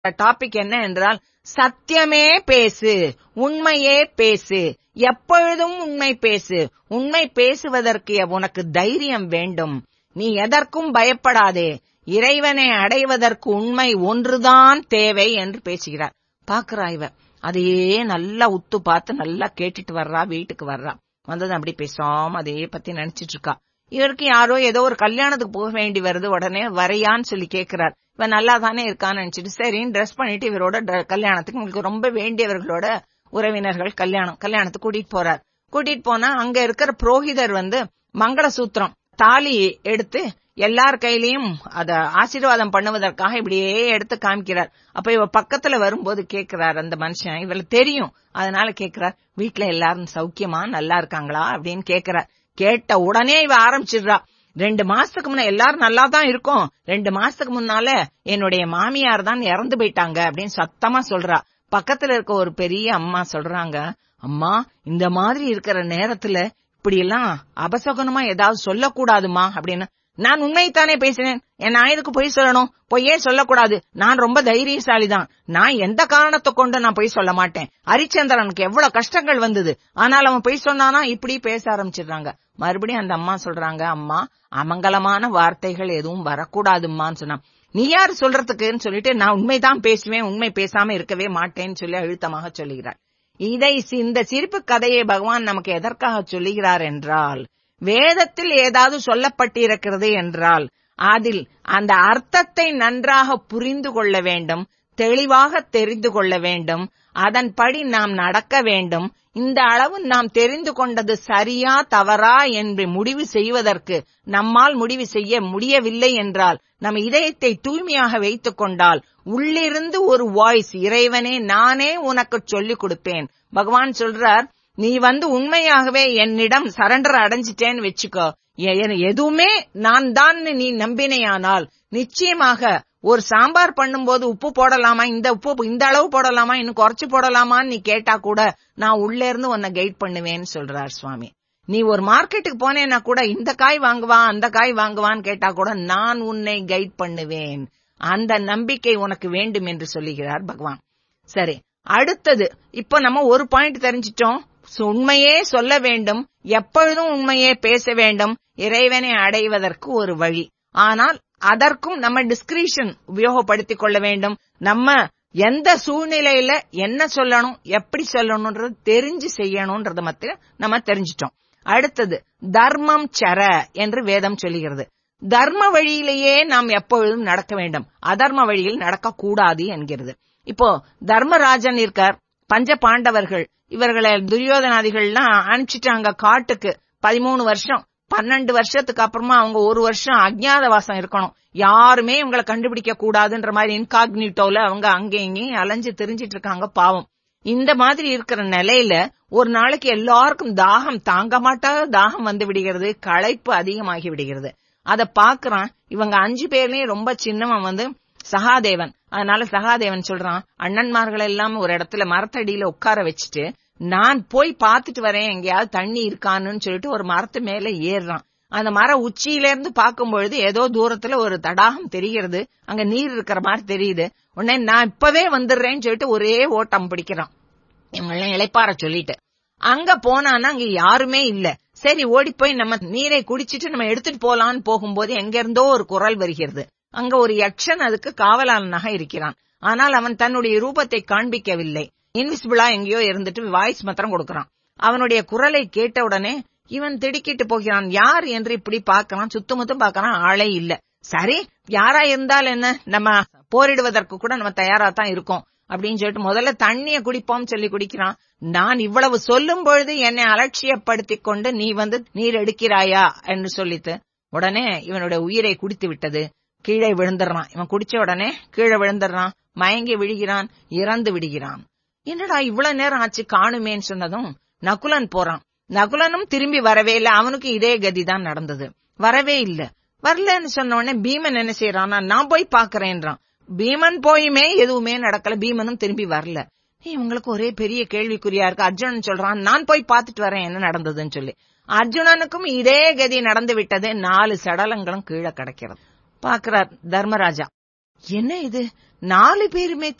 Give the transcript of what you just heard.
topic என்ன என்றால் சத்தியமே பேசு உண்மையே பேசு எப்பொழுதும் உண்மை பேசு உண்மை பேசுவதற்கு உனக்கு தைரியம் வேண்டும் நீ எதற்கும் பயப்படாதே இறைவனை அடைவதற்கு உண்மை ஒன்றுதான் தேவை என்று பேசுகிறார் பாக்குறா இவ அதையே நல்லா உத்து பார்த்து நல்லா கேட்டுட்டு வர்றா வீட்டுக்கு வர்றா வந்தது அப்படி பேசாம அதையே பத்தி நினைச்சிட்டு இருக்கா இவருக்கு யாரோ ஏதோ ஒரு கல்யாணத்துக்கு போக வேண்டி வருது உடனே வரையான்னு சொல்லி கேக்குறார் இவன் நல்லா தானே இருக்கான்னு நினைச்சிட்டு சரின்னு ட்ரெஸ் பண்ணிட்டு இவரோட dre- கல்யாணத்துக்கு உங்களுக்கு ரொம்ப வேண்டியவர்களோட உறவினர்கள் கல்யாணம் கல்யாணத்துக்கு கூட்டிட்டு போறார் கூட்டிட்டு போனா அங்க இருக்கிற புரோகிதர் வந்து மங்களசூத்திரம் தாலி எடுத்து எல்லார் கையிலயும் அத ஆசீர்வாதம் பண்ணுவதற்காக இப்படியே எடுத்து காமிக்கிறார் அப்ப இவ பக்கத்துல வரும்போது கேக்குறார் அந்த மனுஷன் இவளுக்கு தெரியும் அதனால கேக்குறார் வீட்ல எல்லாரும் சௌக்கியமா நல்லா இருக்காங்களா அப்படின்னு கேக்குறார் கேட்ட உடனே இவ ஆரம்பிச்சிடுறா ரெண்டு மாசத்துக்கு முன்ன எல்லாரும் நல்லா தான் இருக்கோம் ரெண்டு மாசத்துக்கு முன்னால என்னுடைய மாமியார் தான் இறந்து போயிட்டாங்க அப்படின்னு சத்தமா சொல்றா பக்கத்துல இருக்க ஒரு பெரிய அம்மா சொல்றாங்க அம்மா இந்த மாதிரி இருக்கிற நேரத்துல இப்படி எல்லாம் அபசகுனமா ஏதாவது சொல்லக்கூடாதுமா அப்படின்னு நான் உண்மையைத்தானே பேசினேன் என் நான் எதுக்கு பொய் சொல்லணும் பொய்யே சொல்லக்கூடாது நான் ரொம்ப தைரியசாலி தான் நான் எந்த காரணத்தை கொண்டு நான் பொய் சொல்ல மாட்டேன் ஹரிச்சந்திரனுக்கு எவ்வளவு கஷ்டங்கள் வந்தது ஆனால் அவன் பொய் சொன்னானா இப்படி பேச ஆரம்பிச்சிடுறாங்க மறுபடியும் அந்த அம்மா சொல்றாங்க அம்மா அமங்கலமான வார்த்தைகள் எதுவும் வரக்கூடாதும்மான்னு சொன்னான் நீ யார் சொல்றதுக்குன்னு சொல்லிட்டு நான் உண்மைதான் பேசுவேன் உண்மை பேசாம இருக்கவே மாட்டேன்னு சொல்லி அழுத்தமாக சொல்லுகிறார் இதை சி- இந்த சிரிப்பு கதையை பகவான் நமக்கு எதற்காக சொல்லுகிறார் என்றால் வேதத்தில் ஏதாவது சொல்லப்பட்டிருக்கிறது என்றால் அதில் அந்த அர்த்தத்தை நன்றாக புரிந்து கொள்ள வேண்டும் தெளிவாக தெரிந்து கொள்ள வேண்டும் அதன்படி நாம் நடக்க வேண்டும் இந்த அளவு நாம் தெரிந்து கொண்டது சரியா தவறா என்று முடிவு செய்வதற்கு நம்மால் முடிவு செய்ய முடியவில்லை என்றால் நம் இதயத்தை தூய்மையாக வைத்துக் கொண்டால் உள்ளிருந்து ஒரு வாய்ஸ் இறைவனே நானே உனக்கு சொல்லிக் கொடுப்பேன் பகவான் சொல்றார் நீ வந்து உண்மையாகவே என்னிடம் சரண்டர் அடைஞ்சிட்டேன்னு வச்சுக்கோ எ- எ- எதுவுமே நான் தான் நீ நம்பினையானால் நிச்சயமாக ஒரு சாம்பார் பண்ணும்போது உப்பு போடலாமா இந்த உப்பு இந்த அளவு போடலாமா இன்னும் குறைச்சு போடலாமான்னு நீ கேட்டா கூட நான் உள்ள இருந்து உன்னை கைட் பண்ணுவேன்னு சொல்றார் சுவாமி நீ ஒரு மார்க்கெட்டுக்கு போனேன்னா கூட இந்த காய் வாங்குவா அந்த காய் வாங்குவான்னு கேட்டா கூட நான் உன்னை கைட் பண்ணுவேன் அந்த நம்பிக்கை உனக்கு வேண்டும் என்று சொல்லுகிறார் பகவான் சரி அடுத்தது இப்ப நம்ம ஒரு பாயிண்ட் தெரிஞ்சிட்டோம் சு- உண்மையே சொல்ல வேண்டும் எப்பொழுதும் உண்மையே பேச வேண்டும் இறைவனை அடைவதற்கு ஒரு வழி ஆனால் அதற்கும் நம்ம டிஸ்கிரிஷன் உபயோகப்படுத்திக் கொள்ள வேண்டும் நம்ம எந்த சூழ்நிலையில என்ன சொல்லணும் எப்படி சொல்லணும்ன்றது தெரிஞ்சு செய்யணும்ன்றத மத்திய நம்ம தெரிஞ்சிட்டோம் அடுத்தது தர்மம் சர என்று வேதம் சொல்லுகிறது தர்ம வழியிலேயே நாம் எப்பொழுதும் நடக்க வேண்டும் அதர்ம வழியில் நடக்கக்கூடாது என்கிறது இப்போ தர்மராஜன் இருக்கார் பஞ்ச பாண்டவர்கள் இவர்களை துரியோதனாதிகள்லாம் அனுப்பிச்சிட்டாங்க காட்டுக்கு பதிமூணு வருஷம் பன்னெண்டு வருஷத்துக்கு அப்புறமா அவங்க ஒரு வருஷம் அஜ்ஞாதவாசம் இருக்கணும் யாருமே இவங்களை கண்டுபிடிக்க கூடாதுன்ற மாதிரி இன்காக்னிட்டோல அவங்க அங்கே இங்கேயும் அலைஞ்சு தெரிஞ்சிட்டு இருக்காங்க பாவம் இந்த மாதிரி இருக்கிற நிலையில ஒரு நாளைக்கு எல்லாருக்கும் தாகம் தாங்க மாட்டாத தாகம் வந்து விடுகிறது களைப்பு அதிகமாகி விடுகிறது அத பாக்குறான் இவங்க அஞ்சு பேர்லயும் ரொம்ப சின்னவன் வந்து சகாதேவன் அதனால சகாதேவன் சொல்றான் அண்ணன்மார்கள் எல்லாம் ஒரு இடத்துல மரத்தடியில உட்கார வச்சுட்டு நான் போய் பார்த்துட்டு வரேன் எங்கேயாவது தண்ணி இருக்கான்னு சொல்லிட்டு ஒரு மரத்து மேல ஏறுறான் அந்த மர உச்சியில இருந்து பார்க்கும் பொழுது ஏதோ தூரத்துல ஒரு தடாகம் தெரிகிறது அங்க நீர் இருக்கிற மாதிரி தெரியுது உடனே நான் இப்பவே வந்துடுறேன்னு சொல்லிட்டு ஒரே ஓட்டம் பிடிக்கிறான் இவங்கெல்லாம் இளைப்பார சொல்லிட்டு அங்க போனான்னா அங்க யாருமே இல்ல சரி ஓடி போய் நம்ம நீரை குடிச்சிட்டு நம்ம எடுத்துட்டு போலான்னு போகும்போது எங்க இருந்தோ ஒரு குரல் வருகிறது அங்க ஒரு யக்ஷன் அதுக்கு காவலாளனாக இருக்கிறான் ஆனால் அவன் தன்னுடைய ரூபத்தை காண்பிக்கவில்லை இன்விசிபிளா எங்கேயோ இருந்துட்டு வாய்ஸ் மாத்திரம் கொடுக்கறான் அவனுடைய குரலை கேட்ட உடனே இவன் திடுக்கிட்டு போகிறான் யார் என்று இப்படி பார்க்கறான் சுத்தமுத்தும் பார்க்கறான் ஆளே இல்ல சரி யாரா இருந்தால் என்ன நம்ம போரிடுவதற்கு கூட நம்ம தயாரா தான் இருக்கோம் அப்படின்னு சொல்லிட்டு முதல்ல தண்ணிய குடிப்போம் சொல்லி குடிக்கிறான் நான் இவ்வளவு சொல்லும் பொழுது என்னை அலட்சியப்படுத்திக் கொண்டு நீ வந்து நீர் எடுக்கிறாயா என்று சொல்லித்து உடனே இவனுடைய உயிரை குடித்து விட்டது கீழே விழுந்துடுறான் இவன் குடிச்ச உடனே கீழே விழுந்துடுறான் மயங்கி விழுகிறான் இறந்து விடுகிறான் என்னடா இவ்வளவு நேரம் ஆச்சு காணுமேன்னு சொன்னதும் நகுலன் போறான் நகுலனும் திரும்பி வரவே இல்ல அவனுக்கு இதே கதிதான் நடந்தது வரவே இல்ல வரலன்னு சொன்ன உடனே பீமன் என்ன செய்யறான்னா நான் போய் பாக்குறேன்றான் பீமன் போயுமே எதுவுமே நடக்கல பீமனும் திரும்பி வரல ஏய், இவங்களுக்கு ஒரே பெரிய கேள்விக்குறியா இருக்கு அர்ஜுனன் சொல்றான் நான் போய் பார்த்துட்டு வரேன் என்ன நடந்ததுன்னு சொல்லி அர்ஜுனனுக்கும் இதே கதி நடந்து விட்டது நாலு சடலங்களும் கீழே கிடக்கிறது பாக்குறார் தர்மராஜா என்ன இது நாலு பேருமே